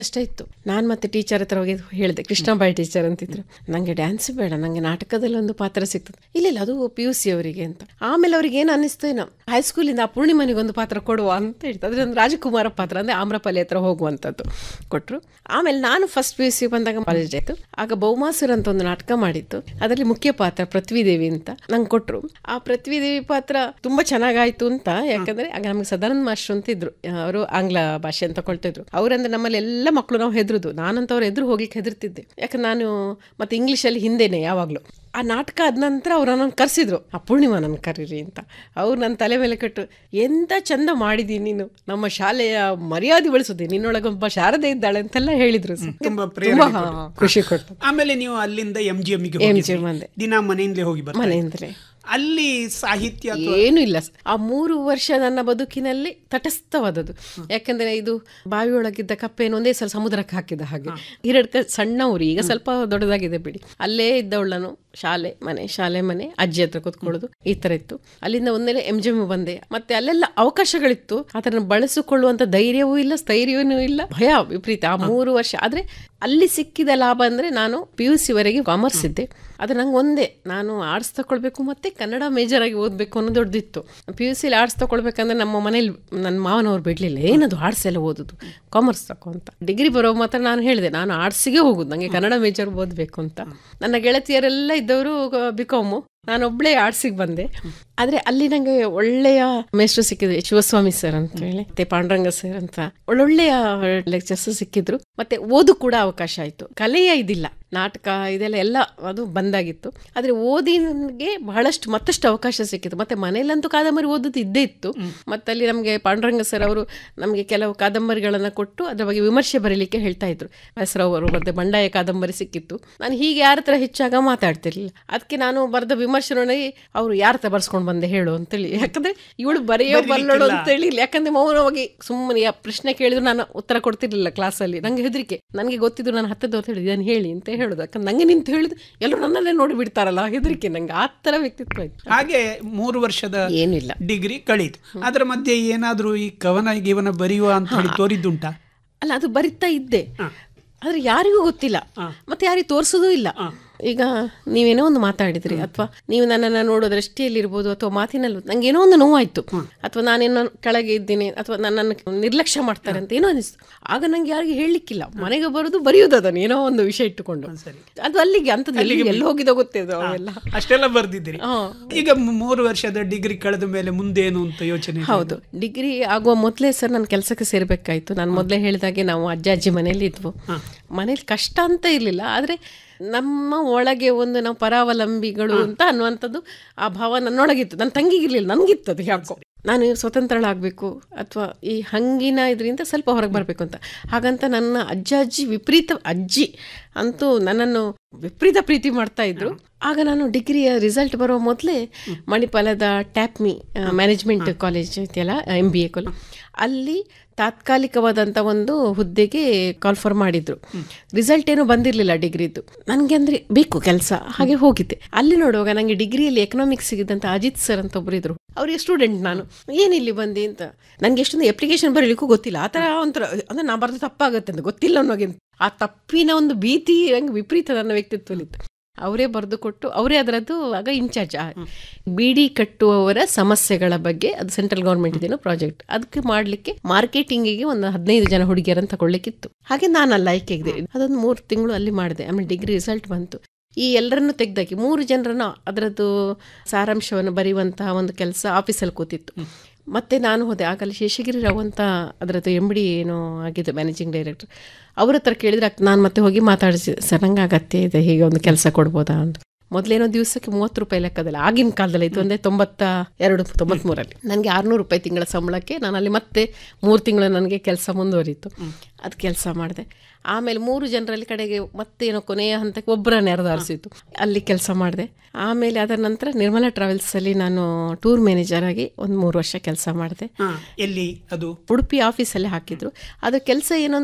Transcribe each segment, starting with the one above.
ಅಷ್ಟೇ ಇತ್ತು ನಾನು ಮತ್ತೆ ಟೀಚರ್ ಹತ್ರ ಹೋಗಿ ಹೇಳಿದೆ ಕೃಷ್ಣಬಾಯಿ ಟೀಚರ್ ಅಂತಿದ್ರು ನನಗೆ ಡ್ಯಾನ್ಸ್ ಬೇಡ ನನಗೆ ನಾಟಕದಲ್ಲಿ ಒಂದು ಪಾತ್ರ ಸಿಗ್ತದೆ ಇಲ್ಲ ಇಲ್ಲ ಅದು ಪಿ ಯು ಸಿ ಅವರಿಗೆ ಅಂತ ಆಮೇಲೆ ಅವ್ರಿಗೆ ಏನು ಅನ್ನಿಸ್ತು ಏನೋ ಹೈಸ್ಕೂಲಿಂದ ಆ ಪೂರ್ಣಿಮನಿಗೆ ಒಂದು ಪಾತ್ರ ಕೊಡುವ ಅಂತ ಹೇಳ್ತು ಅದ್ರ ಒಂದು ರಾಜಕುಮಾರ ಪಾತ್ರ ಅಂದರೆ ಆಮ್ರಪಾಲಿ ಹತ್ರ ಹೋಗುವಂಥದ್ದು ಕೊಟ್ಟರು ಆಮೇಲೆ ನಾನು ಫಸ್ಟ್ ಪಿ ಯು ಸಿ ಬಂದಾಗ ಕಾಲೇಜ್ ಆಯಿತು ಆಗ ಬಹುಮಾಸುರ ಅಂತ ಒಂದು ನಾಟಕ ಮಾಡಿತ್ತು ಅದರಲ್ಲಿ ಮುಖ್ಯ ಪಾತ್ರ ಪೃಥ್ವಿದೇವಿ ಅಂತ ನಂಗೆ ಕೊಟ್ಟರು ಆ ಪೃಥ್ವಿದೇವಿ ಪಾತ್ರ ತುಂಬ ಚೆನ್ನಾಗಾಯ್ತು ಅಂತ ಯಾಕಂದ್ರೆ ಆಗ ನಮಗೆ ಸದಾನಂದ ಮಾಸ್ಟರ್ ಅಂತ ಇದ್ರು ಅವರು ಆಂಗ್ಲ ಭಾಷೆ ಅಂತ ಕೊಳ್ತಿದ್ರು ಅವರಂದ್ರೆ ನಮ್ಮಲ್ಲಿ ಎಲ್ಲ ಮಕ್ಕಳು ನಾವು ಹೆದರುದು ನಾನಂತ ಅವ್ರ ಎದುರು ಹೋಗ್ಲಿಕ್ಕೆ ಹೆದರ್ತಿದ್ದೆ ಯಾಕಂದ್ರೆ ನಾನು ಮತ್ತೆ ಇಂಗ್ಲೀಷಲ್ಲಿ ಹಿಂದೆನೆ ಯಾವಾಗಲೂ ಆ ನಾಟಕ ಆದ ನಂತರ ಅವ್ರು ನನ್ನನ್ನು ಕರೆಸಿದ್ರು ಆ ಪೂರ್ಣಿಮಾ ನನ್ನ ಕರೀರಿ ಅಂತ ಅವ್ರು ನನ್ನ ತಲೆ ಮೇಲೆ ಕಟ್ಟು ಎಂತ ಚಂದ ಮಾಡಿದೀನಿ ನೀನು ನಮ್ಮ ಶಾಲೆಯ ಮರ್ಯಾದೆ ಬೆಳೆಸಿದೆ ನಿನ್ನೊಳಗೊಬ್ಬ ಶಾರದೆ ಇದ್ದಾಳೆ ಅಂತೆಲ್ಲ ಹೇಳಿದ್ರು ಸರ್. ತುಂಬಾ ತುಂಬಾ ಪ್ರೇರಣೆ ಹಾ, ಖುಷಿ ಕೊಟ್ಟು ಆಮೇಲೆ ನೀವು ಅಲ್ಲಿಂದ ಎಂ ಜಿ ಎಂ MGM ಬಂದೆ. ದಿನ ಮನೆಯಿಂದಲೇ ಹೋಗಿ ಬರ್ತಾರೆ ಮನೆಯಿಂದಲೇ ಅಲ್ಲಿ ಸಾಹಿತ್ಯ ಅಥವಾ ಏನು ಇಲ್ಲ ಸ- ಆ ಮೂರು ವರ್ಷ ನನ್ನ ಬದುಕಿನಲ್ಲಿ ತಟಸ್ಥವಾದದ್ದು ಯಾಕಂದ್ರೆ ಇದು ಬಾವಿಯೊಳಗಿದ್ದ ಕಪ್ಪೆಯನ್ನು ಒಂದೇ ಸಲ ಸಮುದ್ರಕ್ಕೆ ಹಾಕಿದ ಹಾಗೆ ಹಿರಡ್ಕ ಸಣ್ಣ ಊರು ಈಗ ಸ್ವಲ್ಪ ದೊಡ್ಡದಾಗಿದೆ ಬಿಡಿ ಅಲ್ಲೇ ಇದ್ದವಳು ನಾನು ಶಾಲೆ ಮನೆ ಶಾಲೆ ಮನೆ ಅಜ್ಜಿ ಹತ್ರ ಕೂತ್ಕೊಳ್ಳೋದು ಈ ತರ ಇತ್ತು ಅಲ್ಲಿಂದ ಒಂದೇ ಎಂ ಜಿ ಬಂದೆ ಮತ್ತೆ ಅಲ್ಲೆಲ್ಲ ಅವಕಾಶಗಳಿತ್ತು ಅದನ್ನು ಬಳಸಿಕೊಳ್ಳುವಂತ ಧೈರ್ಯವೂ ಇಲ್ಲ ಸ್ಥೈರ್ಯವೂ ಇಲ್ಲ ಭಯ ವಿಪರೀತ ಆ ಮೂರು ವರ್ಷ ಆದ್ರೆ ಅಲ್ಲಿ ಸಿಕ್ಕಿದ ಲಾಭ ಅಂದ್ರೆ ನಾನು ಪಿ ಯು ಸಿ ವರೆಗೆ ಕಾಮರ್ಸ್ ಇದ್ದೆ ಅದು ನಂಗೆ ಒಂದೇ ನಾನು ಆರ್ಟ್ಸ್ ತಗೊಳ್ಬೇಕು ಮತ್ತೆ ಕನ್ನಡ ಮೇಜರ್ ಆಗಿ ಓದಬೇಕು ಅನ್ನೋ ದೊಡ್ಡದಿತ್ತು ಪಿ ಯು ಸಿಲಿ ಆರ್ಟ್ಸ್ ತಗೊಳ್ಬೇಕಂದ್ರೆ ನಮ್ಮ ಮನೇಲಿ ನನ್ನ ಮಾವನವ್ರು ಬಿಡ್ಲಿಲ್ಲ ಏನದು ಆರ್ಟ್ಸ್ ಎಲ್ಲ ಓದೋದು ಕಾಮರ್ಸ್ ತಗೋ ಅಂತ ಡಿಗ್ರಿ ಬರೋ ಮಾತ್ರ ನಾನು ಹೇಳಿದೆ ನಾನು ಆರ್ಟ್ಸಿಗೆ ಹೋಗುದು ನನಗೆ ಕನ್ನಡ ಮೇಜರ್ ಓದಬೇಕು ಅಂತ ನನ್ನ ಗೆಳತಿಯರೆಲ್ಲ ಇದ್ದವರು ಬಿಕಾಮು ನಾನು ಒಬ್ಳೆ ಆರ್ಟ್ಸಿಗೆ ಬಂದೆ ಆದ್ರೆ ಅಲ್ಲಿ ನಂಗೆ ಒಳ್ಳೆಯ ಮೇಷ್ಟ್ರು ಸಿಕ್ಕಿದ್ರು ಶಿವಸ್ವಾಮಿ ಸರ್ ಅಂತ ಹೇಳಿ ಮತ್ತೆ ಪಾಂಡುರಂಗ ಸರ್ ಅಂತ ಒಳ್ಳೊಳ್ಳೆಯ ಲೆಕ್ಚರ್ಸ್ ಸಿಕ್ಕಿದ್ರು ಮತ್ತೆ ಓದು ಕೂಡ ಅವಕಾಶ ಆಯ್ತು ಕಲೆಯ ಇದಿಲ್ಲ ನಾಟಕ ಇದೆಲ್ಲ ಎಲ್ಲ ಅದು ಬಂದಾಗಿತ್ತು ಆದ್ರೆ ಓದಿಗೆ ಬಹಳಷ್ಟು ಮತ್ತಷ್ಟು ಅವಕಾಶ ಸಿಕ್ಕಿತ್ತು ಮತ್ತೆ ಮನೆಯಲ್ಲಂತೂ ಕಾದಂಬರಿ ಓದೋದು ಇದ್ದೇ ಇತ್ತು ಮತ್ತೆ ಅಲ್ಲಿ ನಮಗೆ ಪಾಂಡುರಂಗ ಸರ್ ಅವರು ನಮಗೆ ಕೆಲವು ಕಾದಂಬರಿಗಳನ್ನ ಕೊಟ್ಟು ಅದ್ರ ಬಗ್ಗೆ ವಿಮರ್ಶೆ ಬರೀಲಿಕ್ಕೆ ಹೇಳ್ತಾ ಇದ್ರು ಹೆಸರವರು ಅವರು ಮತ್ತೆ ಬಂಡಾಯ ಕಾದಂಬರಿ ಸಿಕ್ಕಿತ್ತು ನಾನು ಹೀಗೆ ಯಾರ ಹತ್ರ ಹೆಚ್ಚಾಗ ಮಾತಾಡ್ತಿರ್ಲಿಲ್ಲ ಅದಕ್ಕೆ ನಾನು ಬರೆದ ವಿಮರ್ಶೆ ನೋಡಿ ಅವರು ಯಾರ ಹತ್ರ ಬರ್ಸ್ಕೊಂಡು ಬಂದೆ ಹೇಳು ಅಂತೇಳಿ ಯಾಕಂದ್ರೆ ಇವಳು ಬರೆಯೋ ಬಲ್ಲೋಳು ಅಂತೇಳಿ ಯಾಕಂದ್ರೆ ಮೌನವಾಗಿ ಸುಮ್ಮನೆ ಆ ಪ್ರಶ್ನೆ ಕೇಳಿದ್ರು ನಾನು ಉತ್ತರ ಕೊಡ್ತಿರ್ಲಿಲ್ಲ ಕ್ಲಾಸಲ್ಲಿ ನಂಗೆ ಹೆದರಿಕೆ ನನಗೆ ಗೊತ್ತಿದ್ದು ನಾನು ಹತ್ತದ್ದು ಅಂತ ಹೇಳಿದ್ದು ಇದನ್ನು ಹೇಳಿ ಅಂತ ಹೇಳೋದು ಯಾಕಂದ್ರೆ ನಂಗೆ ನಿಂತು ಹೇಳಿದ್ದು ಎಲ್ಲರೂ ನನ್ನನ್ನೇ ನೋಡಿ ಬಿಡ್ತಾರಲ್ಲ ಹೆದರಿಕೆ ನಂಗೆ ಆ ಥರ ವ್ಯಕ್ತಿತ್ವ ಇತ್ತು ಹಾಗೆ ಮೂರು ವರ್ಷದ ಏನಿಲ್ಲ ಡಿಗ್ರಿ ಕಳೀತು ಅದರ ಮಧ್ಯೆ ಏನಾದ್ರೂ ಈ ಕವನ ಗೀವನ ಬರೆಯುವ ಅಂತ ಹೇಳಿ ತೋರಿದ್ದುಂಟಾ ಅಲ್ಲ ಅದು ಬರಿತಾ ಇದ್ದೆ ಆದ್ರೆ ಯಾರಿಗೂ ಗೊತ್ತಿಲ್ಲ ಮತ್ತೆ ಯಾರಿಗೂ ತೋರಿಸೋದೂ ಇಲ್ಲ ಈಗ ನೀವೇನೋ ಒಂದು ಮಾತಾಡಿದ್ರಿ ಅಥವಾ ನೀವು ನನ್ನನ್ನು ನೋಡೋ ದೃಷ್ಟಿಯಲ್ಲಿರ್ಬೋದು ಅಥವಾ ಮಾತಿನಲ್ಲಿ ನಂಗೆ ಏನೋ ಒಂದು ನೋವಾಯ್ತು ಅಥವಾ ನಾನೇನೋ ಕೆಳಗೆ ಇದ್ದೀನಿ ಅಥವಾ ನನ್ನನ್ನು ನಿರ್ಲಕ್ಷ್ಯ ಮಾಡ್ತಾರೆ ಅಂತ ಏನೋ ಅನಿಸ್ತು ಆಗ ನಂಗೆ ಯಾರಿಗೆ ಹೇಳಲಿಕ್ಕಿಲ್ಲ ಮನೆಗೆ ಬರೋದು ಬರೆಯೋದು ಅದನ್ನು ಏನೋ ಒಂದು ವಿಷಯ ಇಟ್ಟುಕೊಂಡು ಅದು ಅಲ್ಲಿಗೆ ಅಂಥದ್ದು ಎಲ್ಲಿ ಎಲ್ಲಿ ಹೋಗಿದೋ ಗೊತ್ತಿದೆ ಅವೆಲ್ಲ ಅಷ್ಟೆಲ್ಲ ಬರ್ದಿದ್ದೀರಿ ಹಾ. ಈಗ ಮೂರು ವರ್ಷದ ಡಿಗ್ರಿ ಕಳೆದ ಮೇಲೆ ಮುಂದೇನು ಅಂತ ಯೋಚನೆ ಹೌದು ಡಿಗ್ರಿ ಆಗುವ ಮೊದಲೇ ಸರ್ ನಾನು ಕೆಲಸಕ್ಕೆ ಸೇರ್ಬೇಕಾಯ್ತು ನಾನು ಮೊದಲೇ ಹೇಳಿದಾಗೆ ನಾವು ಅಜ್ಜ ಅಜ್ಜಿ ಮನೇಲಿ ಇದ್ವು ಮನೇಲಿ ಕಷ್ಟ ಅಂತ ಇರಲಿಲ್ಲ ಆದರೆ ನಮ್ಮ ಒಳಗೆ ಒಂದು ನಾವು ಪರಾವಲಂಬಿಗಳು ಅಂತ ಅನ್ನುವಂಥದ್ದು ಆ ಭಾವ ನನ್ನೊಳಗಿತ್ತು ನನ್ನ ತಂಗಿಗಿರ್ಲಿಲ್ಲ ನನಗಿತ್ತು ಅದು ಯಾಕೋ ನಾನು ಸ್ವತಂತ್ರಳಾಗಬೇಕು ಅಥವಾ ಈ ಹಂಗಿನ ಇದರಿಂದ ಸ್ವಲ್ಪ ಹೊರಗೆ ಬರಬೇಕು ಅಂತ ಹಾಗಂತ ನನ್ನ ಅಜ್ಜ ಅಜ್ಜಿ ವಿಪರೀತ ಅಜ್ಜಿ ಅಂತೂ ನನ್ನನ್ನು ವಿಪರೀತ ಪ್ರೀತಿ ಮಾಡ್ತಾ ಇದ್ರು ಆಗ ನಾನು ಡಿಗ್ರಿಯ ರಿಸಲ್ಟ್ ಬರೋ ಮೊದಲೇ ಮಣಿಪಾಲದ ಟ್ಯಾಪ್ಮಿ ಮ್ಯಾನೇಜ್ಮೆಂಟ್ ಕಾಲೇಜ್ ಇದೆಯಲ್ಲ ಎಂ ಬಿ ಎ ಕಾಲೇಜ್ ಅಲ್ಲಿ ತಾತ್ಕಾಲಿಕವಾದಂಥ ಒಂದು ಹುದ್ದೆಗೆ ಕಾಲ್ಫರ್ ಮಾಡಿದ್ರು ರಿಸಲ್ಟ್ ಏನೂ ಬಂದಿರಲಿಲ್ಲ ಡಿಗ್ರಿದು ನನಗೆ ಅಂದರೆ ಬೇಕು ಕೆಲಸ ಹಾಗೆ ಹೋಗಿದ್ದೆ ಅಲ್ಲಿ ನೋಡುವಾಗ ನನಗೆ ಡಿಗ್ರಿಯಲ್ಲಿ ಎಕನಾಮಿಕ್ಸ್ ಸಿಗಿದ್ದಂಥ ಅಜಿತ್ ಸರ್ ಅಂತ ಒಬ್ಬರು ಇದ್ರು ಅವರಿಗೆ ಸ್ಟೂಡೆಂಟ್ ನಾನು ಏನಿಲ್ಲಿ ಬಂದಿ ಅಂತ ನನಗೆ ಎಷ್ಟೊಂದು ಅಪ್ಲಿಕೇಶನ್ ಬರೀಲಿಕ್ಕೂ ಗೊತ್ತಿಲ್ಲ ಆ ಥರ ಒಂಥರ ಅಂದರೆ ನಾ ಬರೆದು ತಪ್ಪಾಗುತ್ತೆ ಅಂತ ಗೊತ್ತಿಲ್ಲ ಅನ್ನೋಗಿಂತ ಆ ತಪ್ಪಿನ ಒಂದು ಭೀತಿ ಹಂಗೆ ವಿಪರೀತ ನನ್ನ ವ್ಯಕ್ತಿತ್ವದಲ್ಲಿತ್ತು ಅವರೇ ಬರೆದು ಕೊಟ್ಟು ಅವರೇ ಅದರದ್ದು ಆಗ ಇನ್ಚಾರ್ಜ್ ಬಿಡಿ ಕಟ್ಟುವವರ ಸಮಸ್ಯೆಗಳ ಬಗ್ಗೆ ಅದು ಸೆಂಟ್ರಲ್ ಗೌರ್ಮೆಂಟ್ ಇದೇನೋ ಪ್ರಾಜೆಕ್ಟ್ ಅದಕ್ಕೆ ಮಾಡಲಿಕ್ಕೆ ಮಾರ್ಕೆಟಿಂಗಿಗೆ ಒಂದು ಹದಿನೈದು ಜನ ಹುಡುಗಿಯರನ್ನು ತಗೊಳ್ಳಿಕ್ಕಿತ್ತು ಹಾಗೆ ನಾನು ಅಲ್ಲಿ ಆಯ್ಕೆಗಿದೆ ಅದೊಂದು ಮೂರು ತಿಂಗಳು ಅಲ್ಲಿ ಮಾಡಿದೆ ಆಮೇಲೆ ಡಿಗ್ರಿ ರಿಸಲ್ಟ್ ಬಂತು ಈ ಎಲ್ಲರನ್ನು ತೆಗೆದಾಕಿ ಮೂರು ಜನರನ್ನು ಅದರದ್ದು ಸಾರಾಂಶವನ್ನು ಬರೆಯುವಂತಹ ಒಂದು ಕೆಲಸ ಆಫೀಸಲ್ಲಿ ಕೂತಿತ್ತು ಮತ್ತೆ ನಾನು ಹೋದೆ ಆಗಲ್ಲಿ ಶೇಷಗಿರಿ ರಾವ್ ಅಂತ ಅದರದ್ದು ಎಮ್ ಡಿ ಏನೋ ಆಗಿದ್ದು ಮ್ಯಾನೇಜಿಂಗ್ ಡೈರೆಕ್ಟರ್ ಅವ್ರ ಹತ್ರ ಕೇಳಿದ್ರೆ ನಾನು ಮತ್ತೆ ಹೋಗಿ ಮಾತಾಡಿಸಿ ಸರ್ ನಂಗೆ ಅಗತ್ಯ ಇದೆ ಹೀಗೆ ಒಂದು ಕೆಲಸ ಕೊಡ್ಬೋದಾ ಅಂತ ಮೊದಲೇನೋ ದಿವಸಕ್ಕೆ ಮೂವತ್ತು ರೂಪಾಯಿ ಲೆಕ್ಕದಲ್ಲಿ ಆಗಿನ ಕಾಲದಲ್ಲಿ ಇದು ಒಂದೇ ತೊಂಬತ್ತ ಎರಡು ತೊಂಬತ್ಮೂರಲ್ಲಿ ನನಗೆ ಆರುನೂರು ರೂಪಾಯಿ ತಿಂಗಳ ಸಂಬಳಕ್ಕೆ ನಾನು ಅಲ್ಲಿ ಮತ್ತೆ ಮೂರು ತಿಂಗಳು ನನಗೆ ಕೆಲಸ ಮುಂದುವರಿಯಿತು ಅದು ಕೆಲಸ ಮಾಡಿದೆ ಆಮೇಲೆ ಮೂರು ಜನರಲ್ಲಿ ಕಡೆಗೆ ಮತ್ತೇನೋ ಕೊನೆಯ ಹಂತಕ್ಕೆ ಒಬ್ಬರ ನೆರೆದಾರಿಸಿತ್ತು ಅಲ್ಲಿ ಕೆಲಸ ಮಾಡಿದೆ ಆಮೇಲೆ ಅದರ ನಂತರ ನಿರ್ಮಲಾ ಟ್ರಾವೆಲ್ಸಲ್ಲಿ ನಾನು ಟೂರ್ ಮ್ಯಾನೇಜರ್ ಆಗಿ ಒಂದು ಮೂರು ವರ್ಷ ಕೆಲಸ ಮಾಡಿದೆ ಹಾ ಎಲ್ಲಿ ಅದು ಉಡುಪಿ ಆಫೀಸಲ್ಲಿ ಹಾಕಿದ್ರು ಅದು ಕೆಲಸ ಏನು ಅಂದರೆ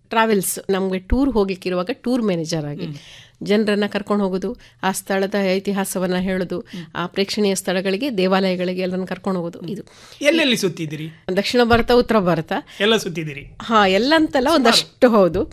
ಟ್ರಾವೆಲ್ಸ್ ನಮಗೆ ಟೂರ್ ಹೋಗ್ಲಿಕ್ಕಿರುವಾಗ ಟೂರ್ ಮ್ಯಾನೇಜರ್ ಆಗಿ ಜನರನ್ನ ಕರ್ಕೊಂಡು ಹೋಗೋದು ಆ ಸ್ಥಳದ ಇತಿಹಾಸವನ್ನ ಹೇಳೋದು ಆ ಪ್ರೇಕ್ಷಣೀಯ ಸ್ಥಳಗಳಿಗೆ ದೇವಾಲಯಗಳಿಗೆ ಎಲ್ಲರನ್ನ ಕರ್ಕೊಂಡು ಹೋಗೋದು ಇದು ಎಲ್ಲೆಲ್ಲಿ ಸುತ್ತಿದ್ದೀರಿ ದಕ್ಷಿಣ ಭಾರತ ಉತ್ತರ ಭಾರತ ಎಲ್ಲ ಸುತ್ತಿದ್ದೀರಿ ಹಾ ಎಲ್ಲ ಅಂತಲ್ಲ ಒಂದಷ್ಟು ಹೌದು